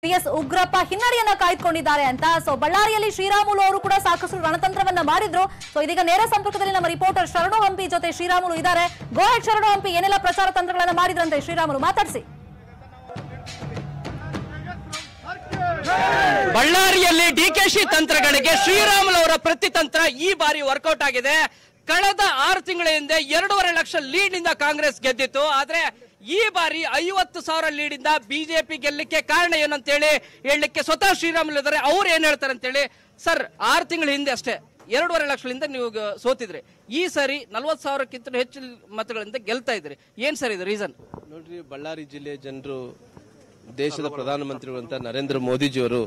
T S Ugrappa ಹಿನ್ನಡೆಯನ್ನ ಕಾಯ್ದುಕೊಂಡಿದ್ದಾರೆ ಅಂತ ಸೊ ಬಳ್ಳಾರಿಯಲ್ಲಿ ಶ್ರೀರಾಮುಲು ಅವರು ಕೂಡ ಸಾಕಷ್ಟು ರಣತಂತ್ರವನ್ನ ಮಾಡಿದ್ರು ಸೊ ಇದೀಗ ನೇರ ಸಂಪರ್ಕದಲ್ಲಿ ನಮ್ಮ ರಿಪೋರ್ಟರ್ ಶರಣು ಹಂಪಿ ಜೊತೆ ಶ್ರೀರಾಮುಲು ಇದ್ದಾರೆ ಗೋಹೆಡ್ ಶರಣು ಹಂಪಿ ಏನೆಲ್ಲ ಪ್ರಚಾರ ತಂತ್ರಗಳನ್ನ ಮಾಡಿದ್ರಂತೆ ಶ್ರೀರಾಮುಲು ಮಾತಾಡಿಸಿ ಬಳ್ಳಾರಿಯಲ್ಲಿ ಡಿಕೆಶಿ ತಂತ್ರಗಳಿಗೆ ಶ್ರೀರಾಮುಲು ಅವರ ಪ್ರತಿತಂತ್ರ ಈ ಬಾರಿ ವರ್ಕೌಟ್ ಆಗಿದೆ ಕಳೆದ ಆರು ತಿಂಗಳ ಹಿಂದೆ ಎರಡೂವರೆ ಲಕ್ಷ ಲೀಡ್ ನಿಂದ ಕಾಂಗ್ರೆಸ್ ಗೆದ್ದಿತ್ತು ಆದ್ರೆ ಈ ಬಾರಿ ಐವತ್ತು ಸಾವಿರ ಲೀಡ್ ಇಂದ ಬಿಜೆಪಿ ಗೆಲ್ಲಕ್ಕೆ ಕಾರಣ ಏನಂತೇಳಿ ಹೇಳಲಿಕ್ಕೆ ಸ್ವತಃ ಶ್ರೀರಾಮುಲು ಇದ್ದಾರೆ ಅವ್ರು ಏನ್ ಹೇಳ್ತಾರೆ ಅಂತೇಳಿ ಸರ್ ಆರು ತಿಂಗಳ ಹಿಂದೆ ಅಷ್ಟೇ ಎರಡೂವರೆ ಲಕ್ಷದಿಂದ ನೀವು ಗ- ಸೋತಿದ್ರಿ ಈ ಸರಿ ನಲ್ವತ್ತು ಸಾವಿರಕ್ಕಿಂತ ಹೆಚ್ಚು ಮತಗಳಿಂದ ಗೆಲ್ತಾ ಇದ್ರಿ ಏನ್ ಸರ್ ಇದು ರೀಸನ್ ನೋಡ್ರಿ ಬಳ್ಳಾರಿ ಜಿಲ್ಲೆಯ ಜನರು ದೇಶದ ಪ್ರಧಾನಮಂತ್ರಿಗಳಂತ ನರೇಂದ್ರ ಮೋದಿಜಿಯವರು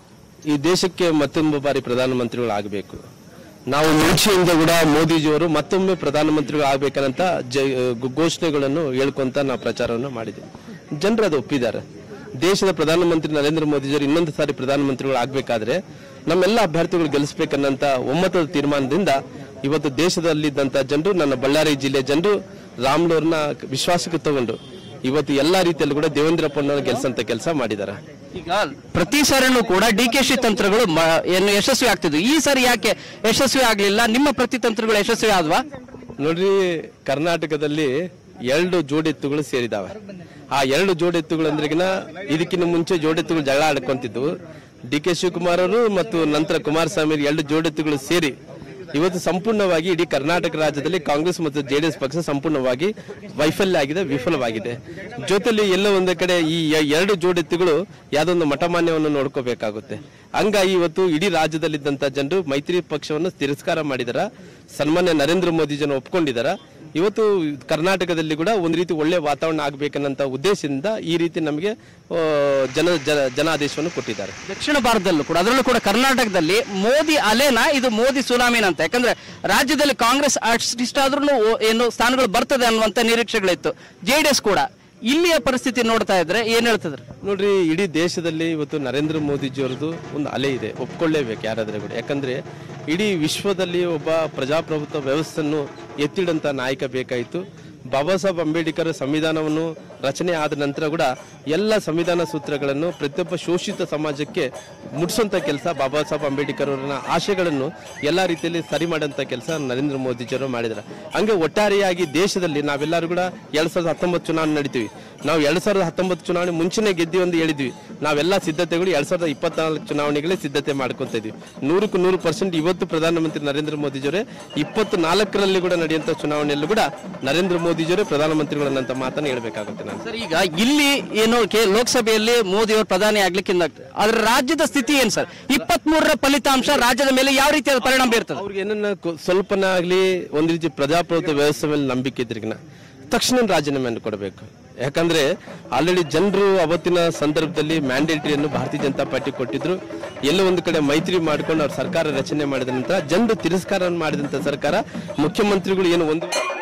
ಈ ದೇಶಕ್ಕೆ ಮತ್ತೊಂದು ಬಾರಿ ಪ್ರಧಾನಮಂತ್ರಿಗಳು ಆಗಬೇಕು ನಾವು ಮುಂಚೆಯಿಂದ ಕೂಡ ಮೋದಿಜಿಯವರು ಮತ್ತೊಮ್ಮೆ ಪ್ರಧಾನಮಂತ್ರಿಗಳು ಆಗ್ಬೇಕಂತ ಜೈ ಘೋ- ಘೋಷಣೆಗಳನ್ನು ಹೇಳ್ಕೊಂತ ನಾವು ಪ್ರಚಾರವನ್ನು ಮಾಡಿದ್ದೀವಿ ಜನರು ಅದು ಒಪ್ಪಿದ್ದಾರೆ ದೇಶದ ಪ್ರಧಾನಮಂತ್ರಿ ನರೇಂದ್ರ ಮೋದಿಜಿಯವರು ಇನ್ನೊಂದು ಸಾರಿ ಪ್ರಧಾನಮಂತ್ರಿಗಳು ಆಗ್ಬೇಕಾದ್ರೆ ನಮ್ಮೆಲ್ಲ ಅಭ್ಯರ್ಥಿಗಳು ಗೆಲ್ಲಿಸಬೇಕನ್ನಂತ ಒಮ್ಮತದ ತೀರ್ಮಾನದಿಂದ ಇವತ್ತು ದೇಶದಲ್ಲಿದ್ದಂತ ಜನರು ನನ್ನ ಬಳ್ಳಾರಿ ಜಿಲ್ಲೆಯ ಜನರು ರಾಮ್ಲೂರ್ನ ವಿಶ್ವಾಸಕ್ಕೆ ತಗೊಂಡು ಇವತ್ತು ಎಲ್ಲಾ ರೀತಿಯಲ್ಲೂ ಕೂಡ ದೇವೇಂದ್ರಪ್ಪನ ಗೆಲ್ಸಂತ ಕೆಲಸ ಮಾಡಿದ್ದಾರೆ ಈಗ ಪ್ರತಿ ಸಾರಿನೂ ಕೂಡ ಡಿ ಕೆ ಶಿ ತಂತ್ರಗಳು ಮ- ಏನು ಯಶಸ್ವಿ ಆಗ್ತಿದ್ವು ಈ ಸಾರಿ ಯಾಕೆ ಯಶಸ್ವಿ ಆಗ್ಲಿಲ್ಲ ನಿಮ್ಮ ಪ್ರತಿತಂತ್ರಗಳು ಯಶಸ್ವಿ ಆದ್ವಾ ನೋಡ್ರಿ ಕರ್ನಾಟಕದಲ್ಲಿ ಎರಡು ಜೋಡೆತ್ತುಗಳು ಸೇರಿದಾವೆ ಆ ಎರಡು ಜೋಡೆತ್ತುಗಳು ಅಂದ್ರೆಗಿನ ಇದಕ್ಕಿಂತ ಮುಂಚೆ ಜೋಡೆತ್ತುಗಳು ಜಗಳ ಆಡ್ಕೊಂತಿದ್ವು ಡಿ ಕೆ ಶಿವಕುಮಾರ್ ಅವರು ಮತ್ತು ನಂತರ ಕುಮಾರಸ್ವಾಮಿ ಅವರು ಎರಡು ಜೋಡೆತ್ತುಗಳು ಸೇರಿ ಇವತ್ತು ಸಂಪೂರ್ಣವಾಗಿ ಇಡೀ ಕರ್ನಾಟಕ ರಾಜ್ಯದಲ್ಲಿ ಕಾಂಗ್ರೆಸ್ ಮತ್ತು ಜೆಡಿಎಸ್ ಪಕ್ಷ ಸಂಪೂರ್ಣವಾಗಿ ವೈಫಲ್ಯ ಆಗಿದೆ ವಿಫಲವಾಗಿದೆ ಜೊತೆಲಿ ಎಲ್ಲೋ ಒಂದು ಕಡೆ ಈ ಎ- ಎರಡು ಜೋಡೆತ್ತುಗಳು ಯಾವ್ದೊಂದು ಮಠಮಾನ್ಯವನ್ನು ನೋಡ್ಕೋಬೇಕಾಗುತ್ತೆ ಹಂಗಾಗಿ ಇವತ್ತು ಇಡೀ ರಾಜ್ಯದಲ್ಲಿದ್ದಂತ ಜನರು ಮೈತ್ರಿ ಪಕ್ಷವನ್ನು ತಿರಸ್ಕಾರ ಮಾಡಿದಾರ ಸನ್ಮಾನ್ಯ ನರೇಂದ್ರ ಮೋದಿ ಜನ ಒಪ್ಕೊಂಡಿದಾರ ಇವತ್ತು ಕರ್ನಾಟಕದಲ್ಲಿ ಕೂಡ ಒಂದು ರೀತಿ ಒಳ್ಳೆ ವಾತಾವರಣ ಆಗ್ಬೇಕನ್ನಂತ ಉದ್ದೇಶದಿಂದ ಈ ರೀತಿ ನಮಗೆ ಆ, ಜನ ಜನ- ಜನಾದೇಶವನ್ನು ಕೊಟ್ಟಿದ್ದಾರೆ ದಕ್ಷಿಣ ಭಾರತದಲ್ಲೂ ಕೂಡ ಅದರಲ್ಲೂ ಕೂಡ ಕರ್ನಾಟಕದಲ್ಲಿ ಮೋದಿ ಅಲೆನ ಇದು ಮೋದಿ ಸುನಾಮಿನ ಅಂತ ಯಾಕಂದ್ರೆ ರಾಜ್ಯದಲ್ಲಿ ಕಾಂಗ್ರೆಸ್ ಅಷ್ಟಿಷ್ಟಾದ್ರೂ ಏನು ಸ್ಥಾನಗಳು ಬರ್ತದೆ ಅನ್ನುವಂತ ನಿರೀಕ್ಷೆಗಳಿತ್ತು ಜೆಡಿಎಸ್ ಕೂಡ ಇಲ್ಲಿಯ ಪರಿಸ್ಥಿತಿ ನೋಡ್ತಾ ಇದ್ರೆ ಏನ್ ಹೇಳ್ತಿದ್ರು ನೋಡ್ರಿ ಇಡೀ ದೇಶದಲ್ಲಿ ಇವತ್ತು ನರೇಂದ್ರ ಮೋದಿಜಿಯವರದು ಒಂದು ಅಲೆ ಇದೆ ಒಪ್ಕೊಳ್ಳೇಬೇಕು ಯಾರಾದ್ರೆ ಕೂಡ ಯಾಕಂದ್ರೆ ಇಡೀ ವಿಶ್ವದಲ್ಲಿ ಒಬ್ಬ ಪ್ರಜಾಪ್ರಭುತ್ವ ವ್ಯವಸ್ಥೆಯನ್ನು ಎತ್ತಿಡಂತ ನಾಯಕ ಬೇಕಾಯಿತು ಬಾಬಾ ಸಾಹೇಬ್ ಅಂಬೇಡ್ಕರ್ ಸಂವಿಧಾನವನ್ನು ರಚನೆ ಆದ ನಂತರ ಕೂಡ ಎಲ್ಲ ಸಂವಿಧಾನ ಸೂತ್ರಗಳನ್ನು ಪ್ರತಿಯೊಬ್ಬ ಶೋಷಿತ ಸಮಾಜಕ್ಕೆ ಮುಟ್ಸೋಂಥ ಕೆಲಸ ಬಾಬಾ ಸಾಹೇಬ್ ಅಂಬೇಡ್ಕರ್ ಅವರ ಆಶಯಗಳನ್ನು ಎಲ್ಲ ರೀತಿಯಲ್ಲಿ ಸರಿ ಮಾಡೋಂಥ ಕೆಲಸ ನರೇಂದ್ರ ಮೋದಿಜಿಯವರು ಮಾಡಿದ್ದಾರೆ ಹಂಗೆ ಒಟ್ಟಾರೆಯಾಗಿ ದೇಶದಲ್ಲಿ ನಾವೆಲ್ಲರೂ ಕೂಡ ಎರಡ್ ಸಾವಿರದ ಹತ್ತೊಂಬತ್ತು ಚುನಾವಣೆ ನಡೀತೀವಿ ನಾವು ಎರಡ್ ಸಾವಿರದ ಹತ್ತೊಂಬತ್ತು ಚುನಾವಣೆ ಮುಂಚೆನೆ ಗೆದ್ದಿ ಅಂತ ಹೇಳಿದ್ವಿ ನಾವೆಲ್ಲ ಸಿದ್ಧತೆಗಳು ಎರಡ್ ಸಾವಿರದ ಇಪ್ಪತ್ನಾಲ್ಕು ಚುನಾವಣೆಗಳೇ ಸಿದ್ಧತೆ ಮಾಡ್ಕೊಂತ ಇದ್ವಿ ನೂರಕ್ಕೂ ನೂರು ಪರ್ಸೆಂಟ್ ಇವತ್ತು ಪ್ರಧಾನಮಂತ್ರಿ ನರೇಂದ್ರ ಮೋದಿಜಿಯವರೇ ಇಪ್ಪತ್ತು ನಾಲ್ಕರಲ್ಲಿ ಕೂಡ ನಡೆಯುವಂತ ಚುನಾವಣೆಯಲ್ಲೂ ಕೂಡ ನರೇಂದ್ರ ಮೋದಿಜಿಯವರೇ ಪ್ರಧಾನಮಂತ್ರಿಗಳನ್ನಂತ ಮಾತನ್ನು ಹೇಳ್ಬೇಕಾಗುತ್ತೆ ನಾನು ಸರ್ ಈಗ ಇಲ್ಲಿ ಏನು ಕೆ- ಲೋಕಸಭೆಯಲ್ಲಿ ಮೋದಿ ಅವರು ಪ್ರಧಾನಿ ಆಗ್ಲಿಕ್ಕಿಂತ ಆದ್ರೆ ರಾಜ್ಯದ ಸ್ಥಿತಿ ಏನ್ ಸರ್ ಇಪ್ಪತ್ತ್ ಮೂರರ ಫಲಿತಾಂಶ ರಾಜ್ಯದ ಮೇಲೆ ಯಾವ ರೀತಿಯಾದ ಪರಿಣಾಮ ಬೀರ್ತದೆ ಅವ್ರಿಗೆ ಏನನ್ನ ಕೊ- ಸ್ವಲ್ಪನ ಆಗ್ಲಿ ಒಂದ್ ರೀತಿ ಪ್ರಜಾಪ್ರಭುತ್ವ ವ್ಯವಸ್ಥೆ ಮೇಲೆ ನಂಬಿಕೆ ಇದ್ರಿಗಿನ ತಕ್ಷಣ ರಾಜೀನಾಮೆಯನ್ನು ಕೊಡಬೇಕು ಯಾಕಂದ್ರೆ ಆಲ್ರೆಡಿ ಜನರು ಅವತ್ತಿನ ಸಂದರ್ಭದಲ್ಲಿ ಮ್ಯಾಂಡೇಟರಿಯನ್ನು ಭಾರತೀಯ ಜನತಾ ಪಾರ್ಟಿ ಕೊಟ್ಟಿದ್ರು ಎಲ್ಲೋ ಒಂದು ಕಡೆ ಮೈತ್ರಿ ಮಾಡ್ಕೊಂಡು ಅವ್ರ ಸರ್ಕಾರ ರಚನೆ ಮಾಡಿದ ನಂತರ ಜನರು ತಿರಸ್ಕಾರ ಮಾಡಿದಂತ ಸರ್ಕಾರ ಮುಖ್ಯಮಂತ್ರಿಗಳು ಏನು ಒಂದು